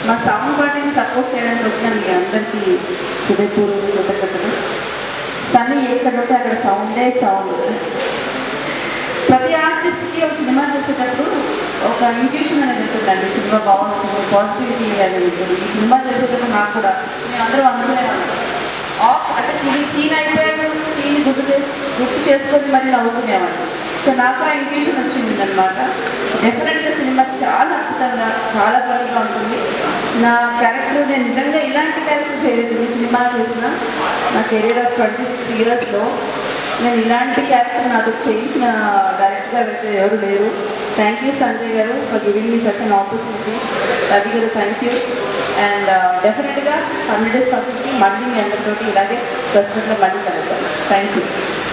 మా సౌండ్ పార్టీని సపోర్ట్ చేయడానికి వచ్చిన మీ అందరికీ హృదయపూర్వక కృతజ్ఞతలు సన్నీ ఎక్కడ ఉంటే అక్కడ సౌండే సౌండ్ ప్రతి ఆర్టిస్ట్కి ఒక సినిమా చేసేటప్పుడు ఒక ఇంట్యూషన్ అనేది ఉంటుందండి సినిమా బాగుంది పాజిటివిటీ అనేది ఉంటుంది ఈ సినిమా చేసేటప్పుడు నాకు కూడా మేము అందరం అనుకునేవాళ్ళం ఆఫ్ అంటే సీన్ సీన్ అయిపోయాడు సీన్ గుర్తు చేసి గుర్తు చేసుకొని మరి నవ్వుకునేవాళ్ళం సో నాకు ఆ ఇంట్యూషన్ వచ్చింది అనమాట డెఫినెట్గా సినిమా చాలా అద్భుతంగా చాలా ఫన్నీగా ఉంటుంది నా క్యారెక్టర్ నేను నిజంగా ఇలాంటి క్యారెక్టర్ చేయలేదు ఈ సినిమా చేసిన నా కెరీర్ ఆఫ్ ట్వంటీ సిక్స్ ఇయర్స్లో నేను ఇలాంటి క్యారెక్టర్ నాతో చేయించిన డైరెక్టర్ గారు అయితే ఎవరు లేరు thank you Sanjay garu for giving me such an opportunity Ravi garu thank you and డెఫినెట్గా హండ్రెడ్ డేస్ ఫంక్షన్కి మళ్ళీ మీ అందరితోటి ఇలాగే ప్రస్తుతంలో మళ్ళీ కలుగుతాను థ్యాంక్ యూ